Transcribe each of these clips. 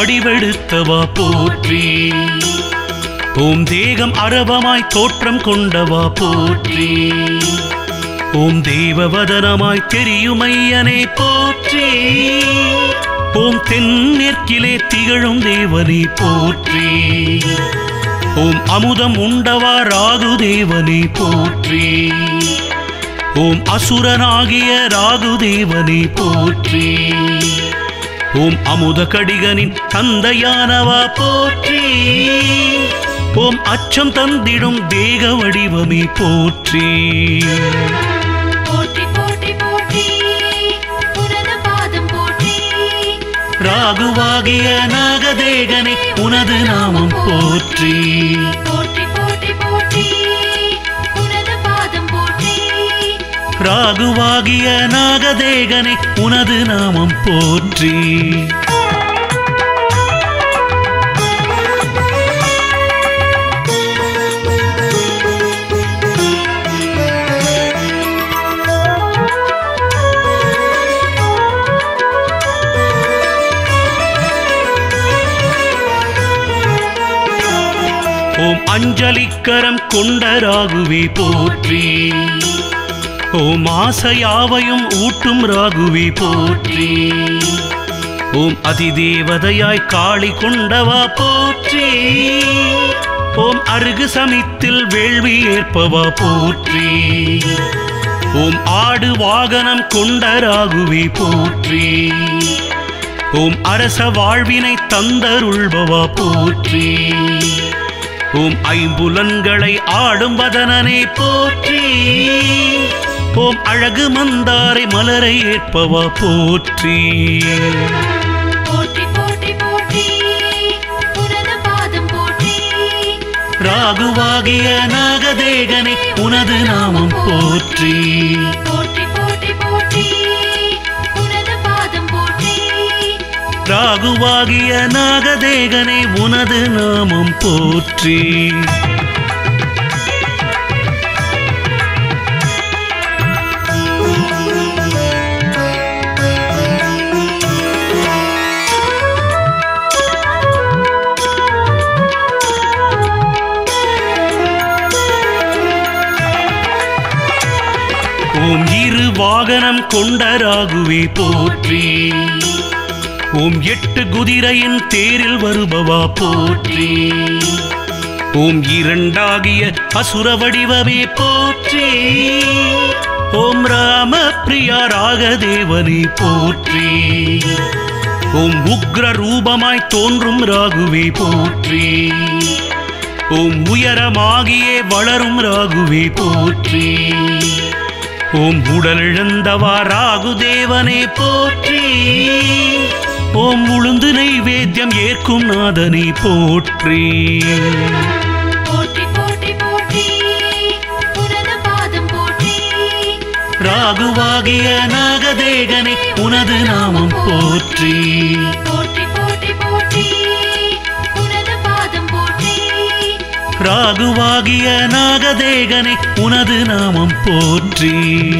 வடிவெடுத்தவா போற்றி ஓம் தேகம் அரவமாய் தோற்றம் கொண்டவா போற்றி ஓம் தேவவதனமாய் தெரியுமையனே போற்றி ஓம் தென்மேற்கிலே திகழும் தேவனே போற்றி ஓம் அமுதம் உண்டவா ராகு தேவனே போற்றி ஓம் அசுரனாகிய ராகு தேவனே போற்றி ஓம் அமுத கடிகனின் தந்தையானவா போற்றி ஓம் அச்சம் தந்திடும் தேக வடிவமே போற்றி போற்றி போற்றி போற்றி உனது பாதம் போற்றி ராகுவாகிய நாகதேகனே உனது நாமம் போற்றி போற்றி போற்றி போற்றி உனது பாதம் போற்றி ராகுவாகிய நாகதேகனே உனது நாமம் போற்றி ஓம் அஞ்சலிக்கரம் கொண்ட ராகுவே போற்றி ஓம் ஆசையாவையும் ஊட்டும் ராகுவே போற்றி ஓம் அதிதேவதையாய் காளி கொண்டவா போற்றி ஓம் அருகு சமித்தில் வேள்வி ஏற்பவா போற்றி ஓம் ஆடு வாகனம் கொண்ட ராகுவே போற்றி ஓம் அரச வாழ்வினை தந்தருள்பவா போற்றி ஓம் ஐம்புலன்களை ஆடும் வதனனே போற்றி ஓம் அழகு மந்தாரை மலரை ஏற்பவா போற்றி போற்றி போற்றி போற்றி உனது பாதம் போற்றி ராகுவாகிய நாகதேகனே உனது நாமம் போற்றி போற்றி போற்றி போற்றி உனது பாதம் போற்றி ராகுவாகிய நாகதேகனே உனது நாமம் போற்றி ஓம் இரு வாகனம் கொண்ட ராகுவே போற்றி ஓம் எட்டு குதிரையின் தேரில் வருபவா போற்றி ஓம் இரண்டாகிய அசுர வடிவமே போற்றி ஓம் ராம பிரியா ராகதேவனே போற்றி ஓம் உக்ர ரூபமாய் தோன்றும் ராகுவே போற்றி ஓம் உயரமாகியே வளரும் ராகுவே போற்றி ஓம் உடலிழந்தவா ராகு தேவனே போற்றி ஓம் உளுந்து நைவேத்தியம் ஏற்கும் நாதனை போற்றி போற்றி போற்றி போற்றி உனது பாதம் போற்றி ராகுவாகிய நாகதேகனே உனது நாமம் போற்றி போற்றி போற்றி போற்றி உனது பாதம் போற்றி ராகுவாகிய நாகதேகனே உனது நாமம் போற்றி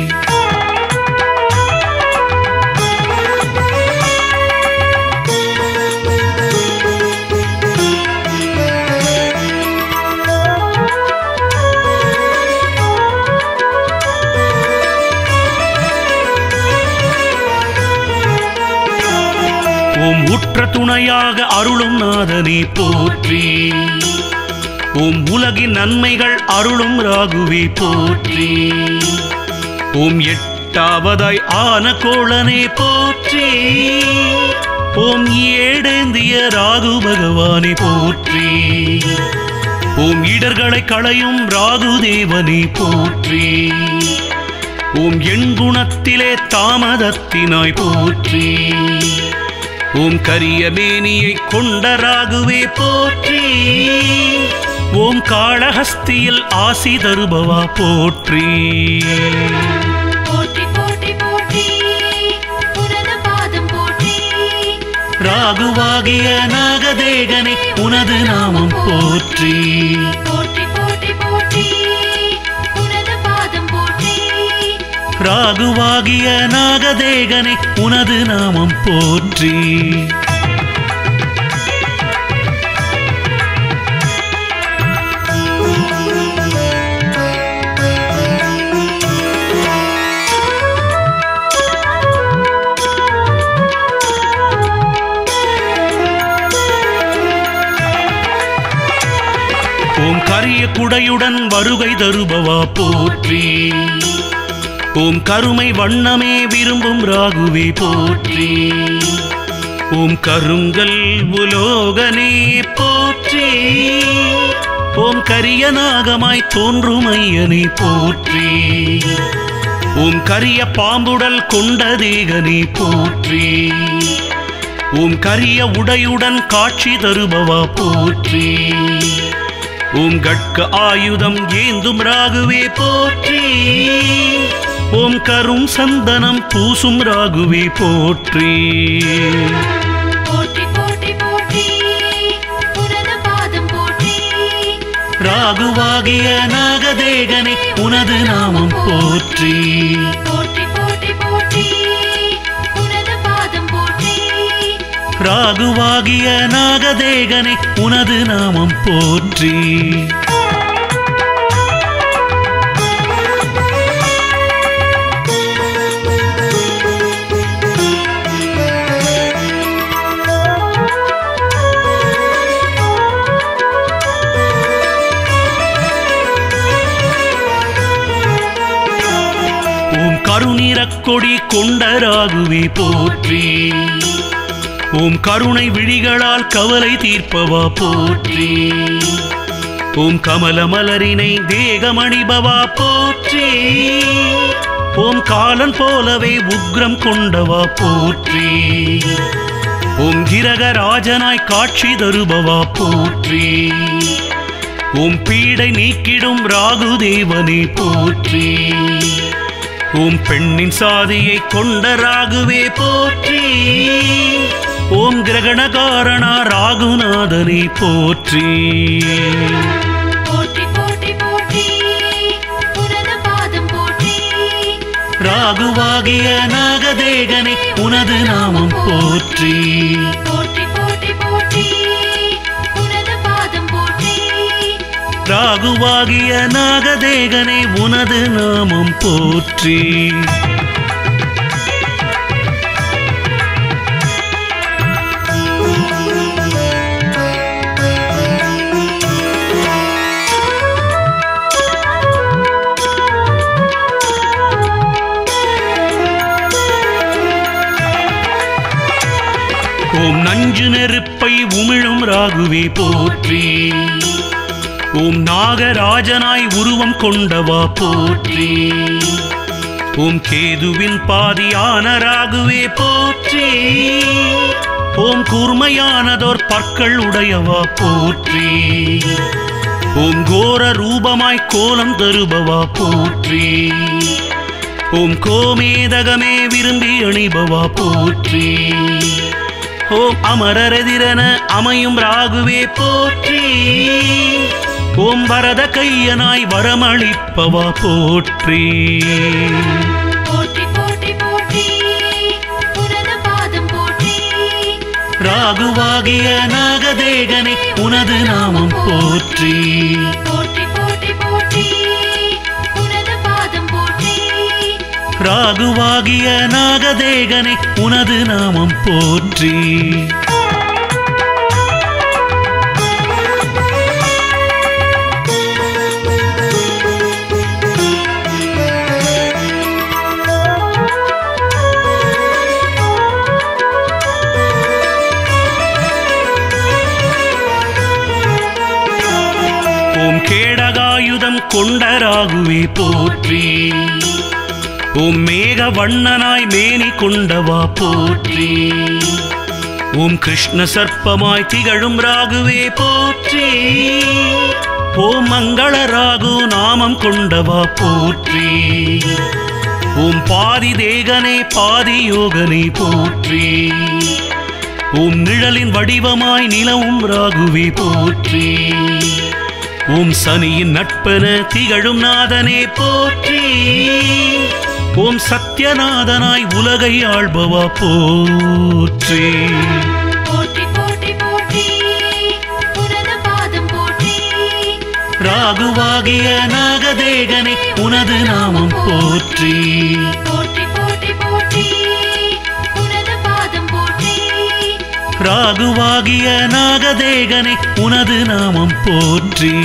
ஓம் உற்ற துணையாக அருளும் நாதனே போற்றி ஓம் உலகின் நன்மைகள் அருளும் ராகுவே போற்றி ஓம் எட்டாவதாய் ஆன கோளனே போற்றி ஓம் ஏடேந்திய ராகு பகவானே போற்றி ஓம் இடர்களை களையும் ராகு தேவனே போற்றி ஓம் எண் குணத்திலே தாமதத்தினாய் போற்றி ஓம் கரிய மேனியை கொண்ட ராகுவே போற்றி ஓம் காளஹஸ்தியில் ஆசி தருபவா போற்றி போற்றி போற்றி போற்றி உனது பாதம் போற்றி ராகுவாகிய நாகதேகனே உனது நாமம் போற்றி போற்றி போற்றி போற்றி உனது பாதம் போற்றி ராகுவாகிய நாகதேகனே உனது நாமம் போற்றி ஓம் கரிய குடையுடன் வருகை தருபவா போற்றி ஓம் கருமை வண்ணமே விரும்பும் ராகுவே போற்றி ஓம் கருங்கல் உலோகனே போற்றி ஓம் கரிய நாகமாய் தோன்றும் ஐயனே போற்றி ஓம் கரிய பாம்புடல் கொண்ட தேகனே போற்றி ஓம் கரிய உடையுடன் காட்சி தருபவா போற்றி ஓம் கட்க ஆயுதம் ஏந்தும் ராகுவே போற்றி ஓம் கரும் சந்தனம் பூசும் ராகுவே போற்றி போற்றி போற்றி போற்றி உனது பாதம் போற்றி ராகுவாகிய நாகதேகனே உனது நாமம் போற்றி போற்றி போற்றி போற்றி உனது பாதம் போற்றி ராகுவாகிய நாகதேகனே உனது நாமம் போற்றி ஓம் கருநிறக் கொடி கொண்ட ராகுவே போற்றி ஓம் கருணை விழிகளால் கவலை தீர்ப்பவா போற்றி ஓம் கமல மலரினை தேகமணிபவா போற்றி ஓம் காலன் போலவே உக்ரம் கொண்டவா போற்றி ஓம் கிரகராஜனாய் காட்சி தருபவா போற்றி ஓம் பீடை நீக்கிடும் ராகு தேவனே போற்றி ஓம் பெண்ணின் சாதியை கொண்ட ராகுவே போற்றி ஓம் கிரகணகாரணா ராகுநாதனை போற்றி போற்றி போற்றி போற்றி உனது பாதம் போற்றி ராகுவாகிய நாகதேகனை உனது நாமம் போற்றி போற்றி போற்றி போற்றி உனது பாதம் போற்றி ராகுவாகிய நாகதேகனை உனது நாமம் போற்றி ஓம் நஞ்சு நெருப்பை உமிழும் ராகுவே போற்றி ஓம் நாகராஜனாய் உருவம் கொண்டவா போற்றி ஓம் கேதுவின் பாதியான ராகுவே போற்றி ஓம் கூர்மையானதோர் பற்கள் உடையவா போற்றி ஓம் கோர ரூபமாய் கோலம் தருபவா போற்றி ஓம் கோமேதகமே விரும்பி அணிபவா போற்றி ஓம் அமரரெதிரென அமையும் ராகுவே போற்றி ஓம் வரத கையனாய் வரமளிப்பவா போற்றி போற்றி போற்றி போற்றி உனது பாதம் போற்றி ராகுவாகிய நாகதேகனை உனது நாமம் போற்றி போற்றி போற்றி போற்றி உனது பாதம் போற்றி ராகுவாகிய நாகதேகனை உனது நாமம் போற்றி ஓம் கேடகாயுதம் கொண்ட ராகுவே போற்றி ஓம் மேக வண்ணனாய் மேனி கொண்டவா போற்றி ஓம் கிருஷ்ண சர்ப்பமாய் திகழும் ராகுவே போற்றி ஓம் மங்கள ராகு நாமம் கொண்டவா போற்றி ஓம் பாதி தேகனே பாதி யோகனே போற்றி ஓம் நிழலின் வடிவமாய் நிலவும் ராகுவே போற்றி ஓம் சனியின் நட்பென திகழும் நாதனே போற்றி ஓம் சத்யநாதனாய் உலகை ஆள்பவா போற்றி போற்றி போற்றி போற்றி உனது பாதம் போற்றி ராகுவாகிய நாகதேகனை உனது நாமம் போற்றி போற்றி போற்றி போற்றி உனது பாதம் போற்றி ராகுவாகிய நாகதேகனே உனது நாமம் போற்றி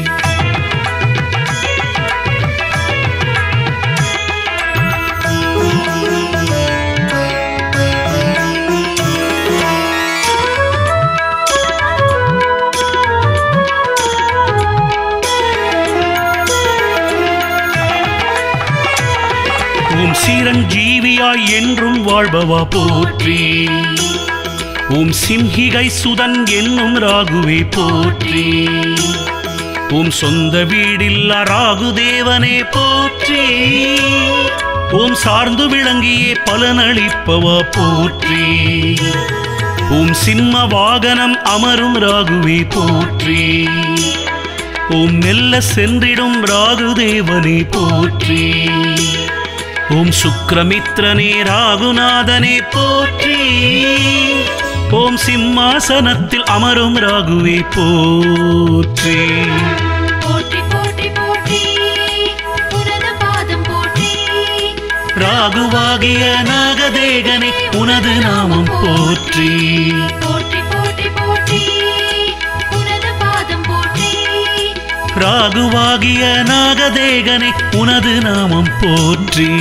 உம் சீரஞ்சீவியாய் என்றும் வாழ்பவா போற்றி உம் சிம்ஹிகை சுதன் என்னும் ராகுவே போற்றி உம் சொந்த வீடில்ல ராகு தேவனே போற்றி உம் சார்ந்து விளங்கியே பலனளிப்பவா போற்றி உம் சிம்ம வாகனம் அமரும் ராகுவே போற்றி உம் மெல்ல சென்றிடும் ராகு தேவனே போற்றி ஓம் சுக்ரமித்ரனே ராகுநாதனே போற்றி ஓம் சிம்மாசனத்தில் அமரும் ராகுவே போற்றி போற்றி போற்றி போற்றி உனது பாதம் போற்றி ராகுவாகிய நாகதேகனே உனது நாமம் போற்றி போற்றி போற்றி போற்றி உனது பாதம் போற்றி ராகுவாகிய நாகதேகனே உனது நாமம் போற்றி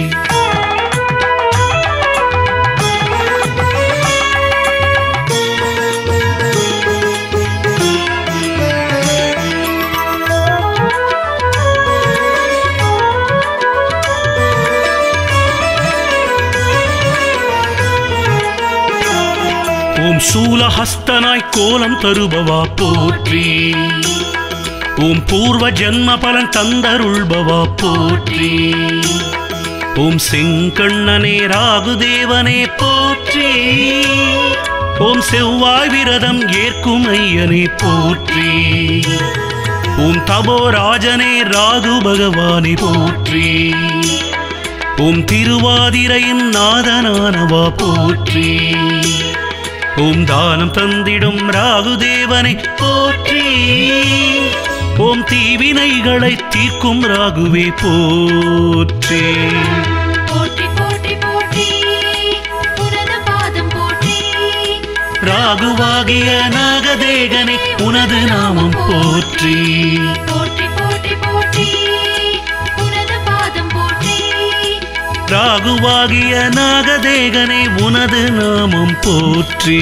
ஓம் சூலஹஸ்தனாய் கோலம் தருபவா போற்றி ஓம் பூர்வ ஜன்ம பலன் தந்தருள்பவா போற்றி ஓம் செங்கண்ணனே ராகுதேவனே போற்றி ஓம் செவ்வாய் விரதம் ஏற்கும் ஐயனே போற்றி ஓம் தபோராஜனே ராகு பகவானே போற்றி ஓம் திருவாதிரையின் நாதனானவா போற்றி ஓம் தானம் தந்திடும் ராகுதேவனை போற்றி ஓம் தீவினைகளை தீர்க்கும் ராகுவே போற்றி போற்றி போற்றி போற்றி உனது பாதம் போற்றி ராகுவாகிய நாகதேகனை உனது நாமம் போற்றி போற்றி போற்றி போற்றி உனது பாதம் போற்றி ராகுவாகிய நாகதேகனை உனது நாமம் போற்றி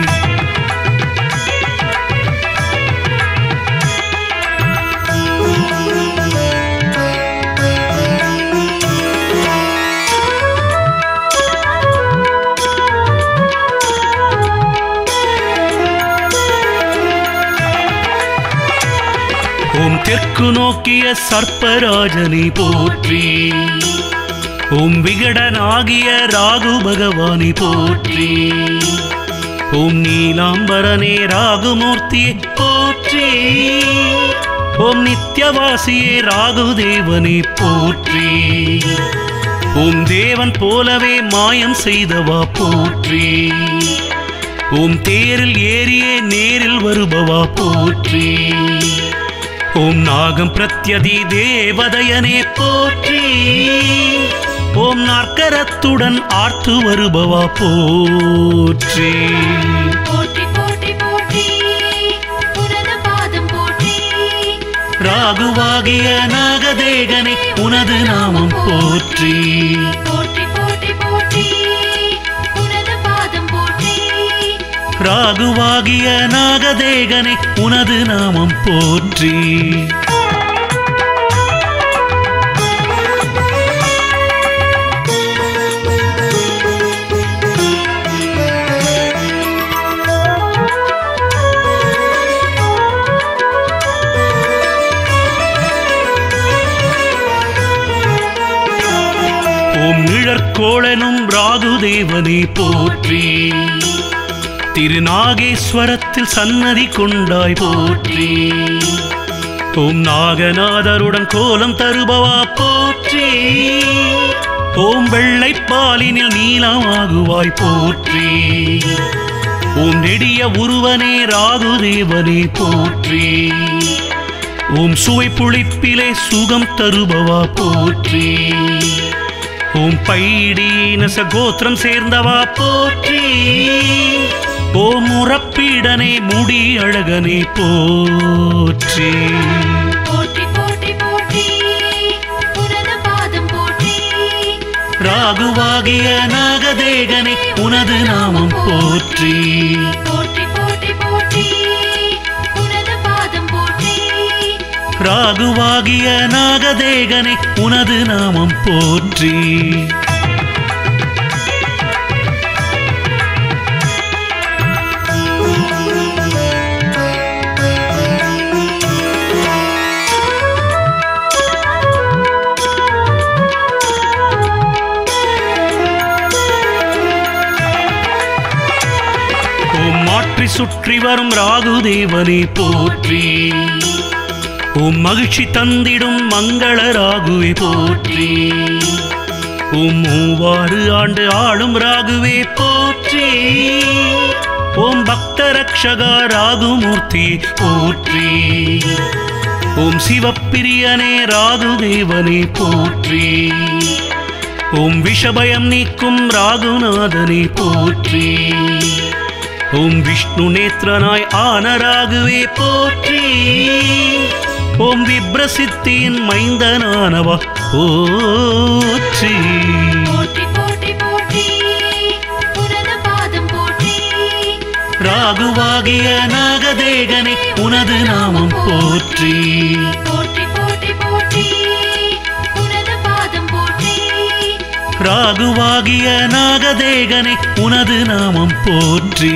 ஓம் தெற்கு நோக்கிய சர்ப்பராஜனை போற்றி ஓம் விகடனாகிய ராகு பகவானை போற்றி ஓம் நீலாம்பரனே ராகுமூர்த்தியை போற்றி ஓம் நித்யவாசியே ராகுதேவனை போற்றி ஓம் தேவன் போலவே மாயம் செய்தவா போற்றி ஓம் தேரில் ஏறியே நேரில் வருபவா போற்றி ஓம் நாகம் பிரத்யதி தேவதயனே போற்றி ஓம் நாற்கரத்துடன் ஆர்த்து வருபவா போற்றி போற்றி போற்றி போற்றி உனது பாதம் போற்றி ராகுவாகிய நாகதேகனை உனது நாமம் போற்றி போற்றி போற்றி போற்றி உனது பாதம் போற்றி ராகுவாகிய நாகதேகனை உனது நாமம் போற்றி ஓம் நிழற்கோளனும் ராகுதேவனை போற்றி திருநாகேஸ்வரத்தில் சன்னதி கொண்டாய் போற்றி ஓம் நாகநாதருடன் கோலம் தருபவா போற்றி ஓம் வெள்ளைப்பாலினில் நீலமாகுவாய் போற்றி ஓம் நெடிய உருவனே ராகுதேவனே போற்றி ஓம் சுவை புளிப்பிலே சுகம் தருபவா போற்றி ஓம் பைடீனச கோத்திரம் சேர்ந்தவா போற்றி ஓம் உறப்பீடனே முடி அழகனே போற்றி போற்றி போற்றி போற்றி உனது பாதம் போற்றி ராகுவாகிய நாகதேகனே உனது நாமம் போற்றி போற்றி போற்றி போற்றி உனது பாதம் போற்றி ராகுவாகிய நாகதேகனே உனது நாமம் போற்றி ஓம் மாற்றி சுற்றி வரும் ராகு தேவனே போற்றி ஓம் மகிழ்ச்சி தந்திடும் மங்கள ராகுவே போற்றி ஓம் மூவாறு ஆண்டு ஆளும் ராகுவே போற்றி ஓம் பக்த ரக்ஷகா ராகுமூர்த்தி போற்றி ஓம் சிவப்பிரியனே ராகு தேவனே போற்றி ஓம் விஷபயம் நீக்கும் ராகுநாதனே போற்றி ஓம் விஷ்ணு நேத்திரனாய் ஆனராகுவே போற்றி ஓம் விப்ரசித்தியின் மைந்தனானவா போற்றி போற்றி போற்றி போற்றி உனது பாதம் போற்றி ராகுவாகிய நாகதேகனே உனது நாமம் போற்றி போற்றி போற்றி போற்றி உனது பாதம் போற்றி ராகுவாகிய நாகதேகனே உனது நாமம் போற்றி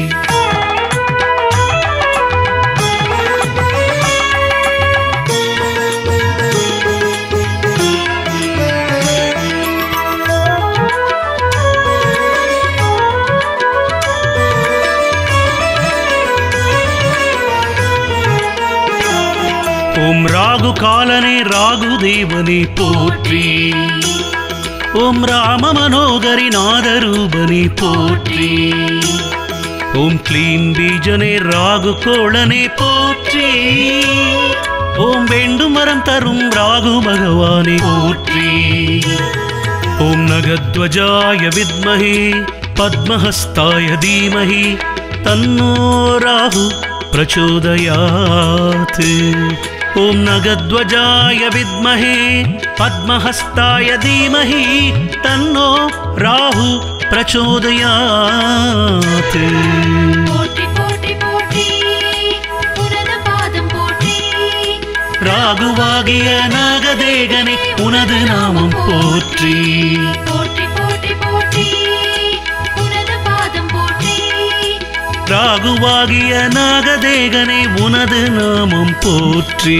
ஓம் ராகு காலனே ராகு தேவனே போற்றி ஓம் ராம மனோகரி நாதரூபனே போற்றி ஓம் க்ளீன் பீஜனே ராகு கோளனே போற்றி ஓம் வேண்டும் வரம் தரும் ராகு பகவானே போற்றி ஓம் நகத்வஜாய வித்மஹே பத்மஹஸ்தாய தீமஹி தன்னோ ராகு प्रचोदयात् ॐ नगध्वजाय विद्महे पद्महस्ताय धीमहि तन्नो राहु प्रचोदयात् போற்றி போற்றி போற்றி உனது பாதம் போற்றி ராகுவாகிய நாகதேகனே உனது நாமம் போற்றி போற்றி போற்றி போற்றி உனது பாதம் போற்றி ராகுவாகிய நாகதேகனே உனது நாமம் போற்றி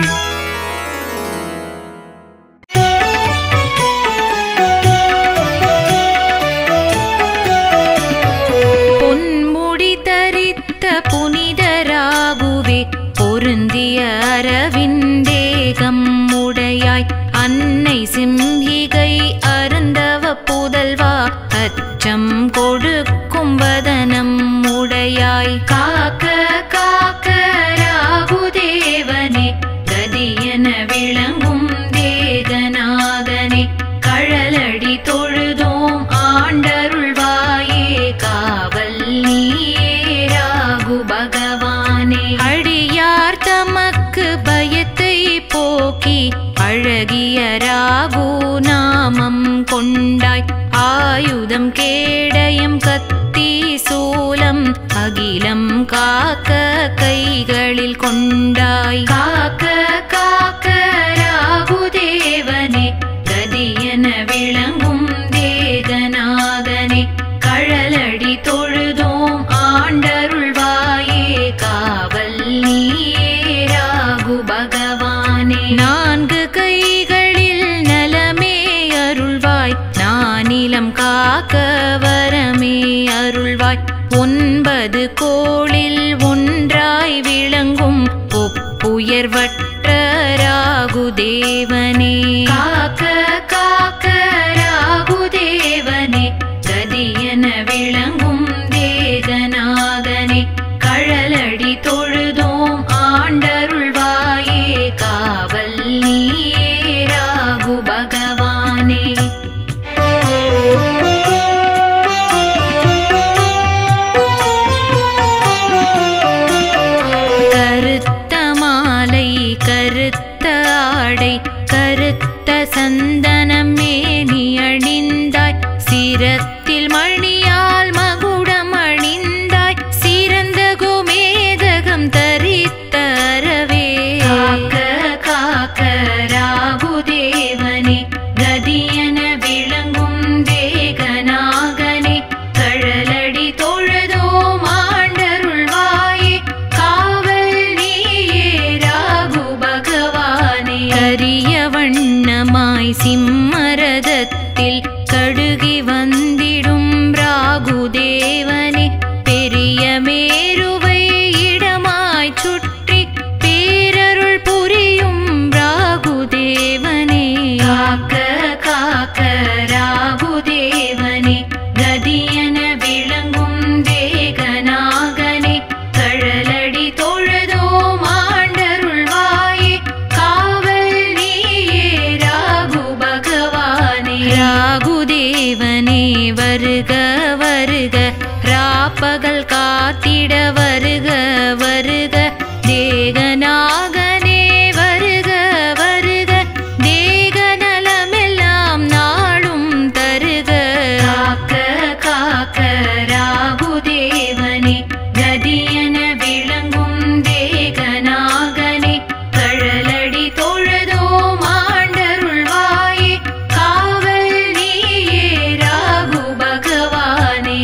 பொன்முடி தரித்த புனிதராகுவே பொருந்திய அரவிந்தேகம் உடையாய் அன்னை சிம்ஹிகை அருந்தவ புதல்வா அச்சம் கொடுக்கும் வதனம் உடையாய் காக்க காக்க ராகுதேவனே கதியன விளங்கும் தேகநாதனே கழலடி தொழுதோம் ஆண்டருள்வாயே காவல் நீயே ராகு பகவானே அடியார் தமக்கு பயத்தை போக்கி அழகிய ராகு நாமம் கொண்டாய் ஆயுதம் கேடயம் கத்தி சூலம் அகிலம் காக்க கைகளில் கொண்டாய் காக்க காக்க ராகுதேவனே கதியன விளங்கும் தேகநாதனே கழலடி தொழுதோம் ஆண்டருள்வாயே காவல் நீயே ராகு பகவானே நான்கு கைகளில் நலமே அருள்வாய் நானிலம் காக்க வரமே அருள்வாய் ஒன்பது கோளில் ஒன்றாய் விளங்கும் ஒப்புயர்வற்ற ராகுதேவனே காக்க காக்க ராகுதேவனே கதியன விளங்கும் தேகநாதனே கழலடி தொழுதோம் ஆண்டருள்வாயே காவல் நீயே ராகு பகவானே ராப்பகல் காத்திட வருக வருக தேகநாகனே வருக வருக தேக நலமெல்லாம் நாளும் தருக காக்க காக்க ராகுதேவனே கதியன விளங்கும் தேகநாகனே கழலடி தொழுதோம் ஆண்டருள்வாயே காவல் நீயே ராகு பகவானே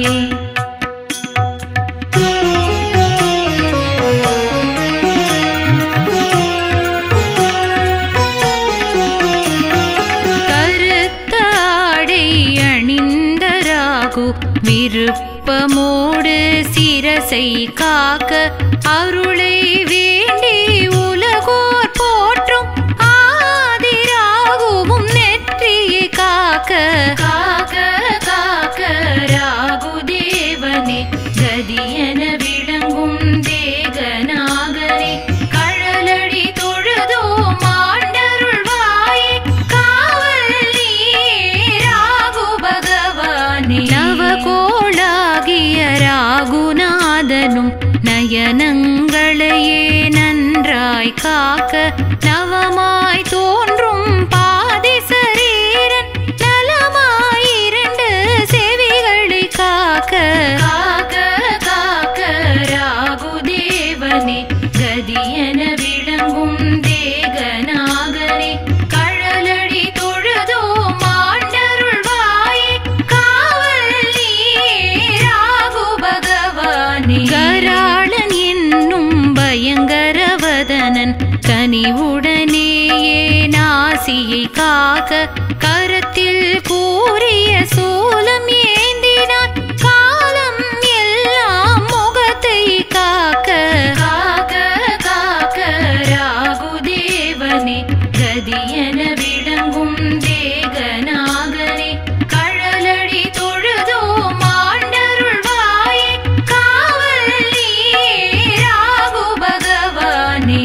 கருத்த ஆடை அணிந்த ராகு விருப்பமோடு சிரசை காக்க அருளை வேண்டி உலகோர் போற்றும் ஆதிராகுவும் நெற்றியை காக்க காக்க காக்க ராகு தேவனே கதியன விளங்கும் தேகநாகனே கழலடி தொழுதோ மாண்டருள்வாயே காவல் நீயே ராகு பகவானே நவகோளாகிய ராகுநாதனும் நயனங்களையே நன்றாய் காக்க நவமாய் தோன்றும் பாதி சரீரன் நலமாய் இரண்டு செவிகளை காக்க காக்க காக்க ராகு தேவனே கதியன விளங்கும் தேகநாகனே கழலடி தொழுதோ மாண்டருள்வாயே காவல் நீயே ராகு பகவானே கராளன் என்னும் பயங்கரவதனன் கனிவுடனேயே நாசியை காக்க கரத்தில் கூறிய சூலம் ஏந்தினான் காலம் எல்லாம் முகத்தை காக்க காக்க காக்க ராகு தேவனே கதியன விளங்கும் தேகநாகனே கழலடி தொழுதோ மாண்டருள்வாயே காவல் நீயே ராகு பகவானே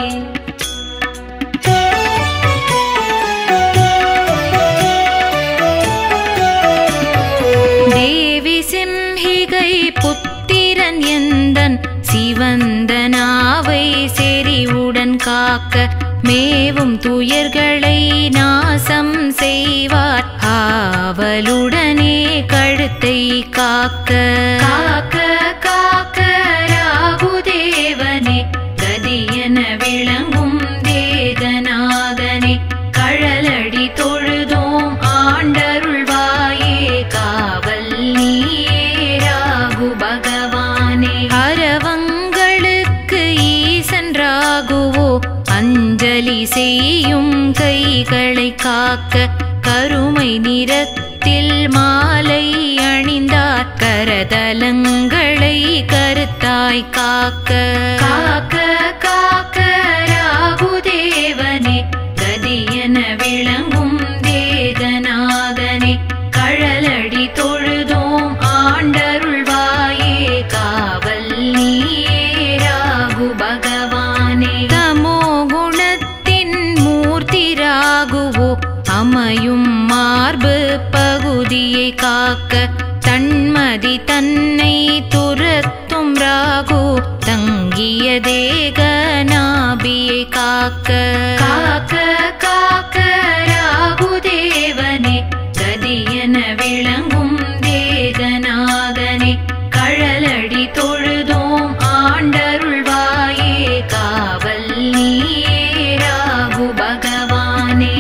தேவி சிம்ஹிகை புத்திரன் எந்தன் சிவந்தனாவை செறிவுடன் காக்க மேவும் துயர்களை நாசம் செய்வார் ஆவலுடனே கழுத்தை காக்க காக்க காக்க ராகுதேவனே கதியன விளங்கும் தேகநாதனே கழலடி தொழுதோம் ஆண்டருள்வாயே காவல் நீயே ராகு பகவானே அரவங்களுக்கு ஈசன் ராகுவோ அஞ்சலி செய்யும் கைகளை காக்க கருமை நிறத்தில் மாலை அணிந்தார் கரதலங்களை கருத்தாய் காக்க காக்க காக்க ராகுதேவனே கதியன விளங்கும் தேகநாதனே கழலடி தொழுதோம் ஆண்டருள்வாயே காவல் நீயே ராகு பகவானே தமோ குணத்தின் மூர்த்தி ராகுவோ அமையும் மார்பு பகுதியை காக்க தன்மதி தன்னை துரத்தும் ராகு தங்கிய தேக நாபியை காக்க காக்க காக்க ராகு தேவனே கதியன விளங்கும் தேகநாதனே கழலடி தொழுதோம் ஆண்டருள்வாயே காவல் நீயே ராகு பகவானே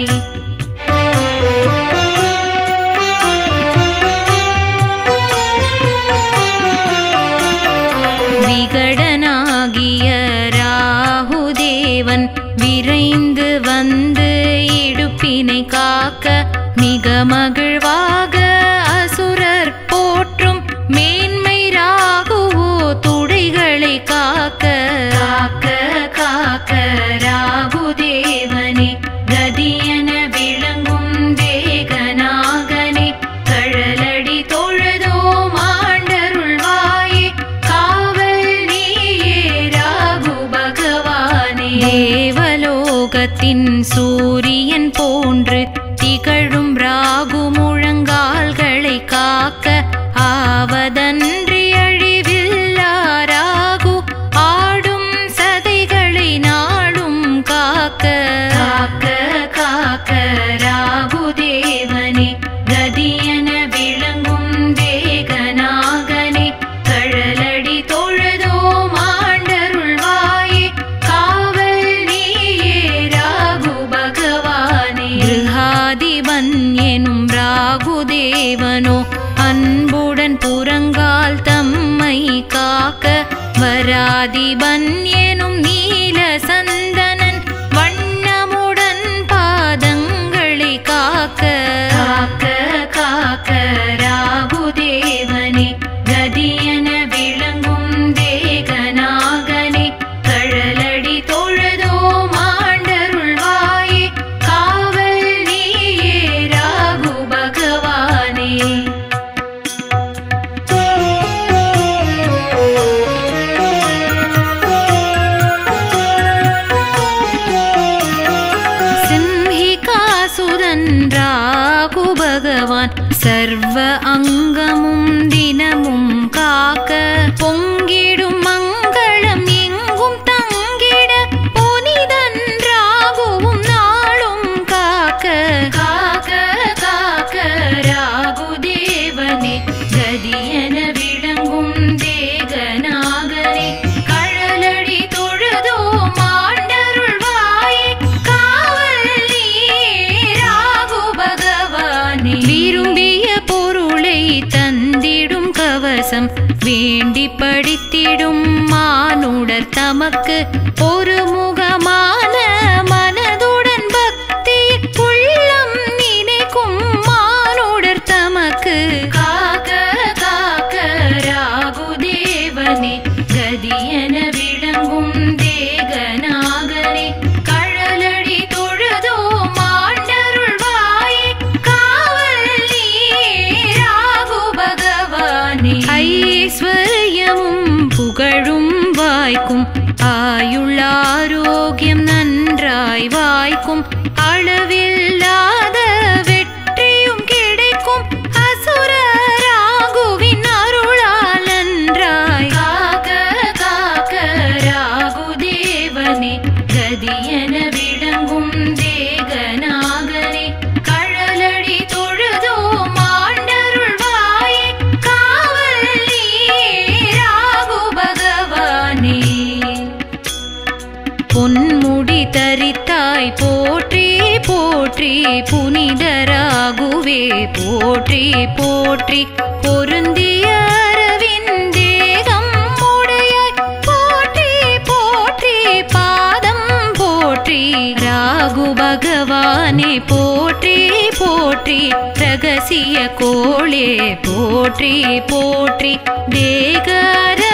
விகடனாகிய ராகுதேவன் விரைந்து வந்து இடுப்பினை காக்க மிக மகிழ்வாக அசுரர் போற்றும் மேன்மை ராகுவோ துடைகளை காக்க காக்க காக்க ராகுதேவனே கதியன விளங்கும் தேகநாகனே கழலடி தொழுதோம் ஆண்டருள்வாயே காவல் நீயே ராகு பகவானே தேவலோகத்தின் சூரியன் போன்று திகழும் ராகு முழங்கால்களை காக்க ஆவதன்றி அழிவே பார்த்திபன் எனும் நீல சந்தனன் வண்ணமுடன் பாதங்களை காக்க காக்க காக்க ராகுதேவனே கதியன விளங்கும் தேகநாகனே கழலடி தொழுதோ மாண்டருள்வாயே காவல் நீயே ராகு பகவானே சிம்ஹிகாசுதன் ராகு பகவான் சர்வ அங்கமும் தினமும் காக்க பொங்கிடும் மங்களம் எங்கும் தங்கிட புனிதன் ராகுவும் நாளும் காக்க காக்க காக்க ராகு தேவனே கதியன விளங்கும் தேகநாகனே கழலடி தொழுதோ மாண்டருள்வாயே காவல் நீயே ராகு பகவானே விரும்பிய பொருளை தந்திடும் கவசம் வேண்டி படித்திடும் மானுடர் தமக்கு ஒரு முகமான மனதுடன் பக்தி உள்ளம் நினைக்கும் மானுடர் தமக்கு காக்க காக்க ராகுதேவனே கதியன விளங்கும் தேகநாகனே கழலடி தொழுதோ மாண்டருள்வாயே காவல் நீயே ராகு பகவானே ஐஸ்வர்யமும் புகழும் வாய்க்கும் ஆயுள் ஆரோக்கியம் நன்றாய் வாய்க்கும் அளவில்லாத வெற்றியும் கிடைக்கும் அசுர ராகுவின் அருளால் நன்றாய் காக்க காக்க ராகு தேவனே கதியன விளங்கும் தேகநாகனே கழலடி தொழுதோ மாண்டருள்வாயே காவல் நீயே ராகு பகவானே பொன்முடி தரித்தாய் போற்றி போற்றி புனிதராகுவே போற்றி போற்றி பொருந்திய அரவிந்தேகம் உடையாய் போற்றி போற்றி பாதம் போற்றி ராகு பகவானே போற்றி போற்றி ரகசிய கோளே போற்றி போற்றி தேகர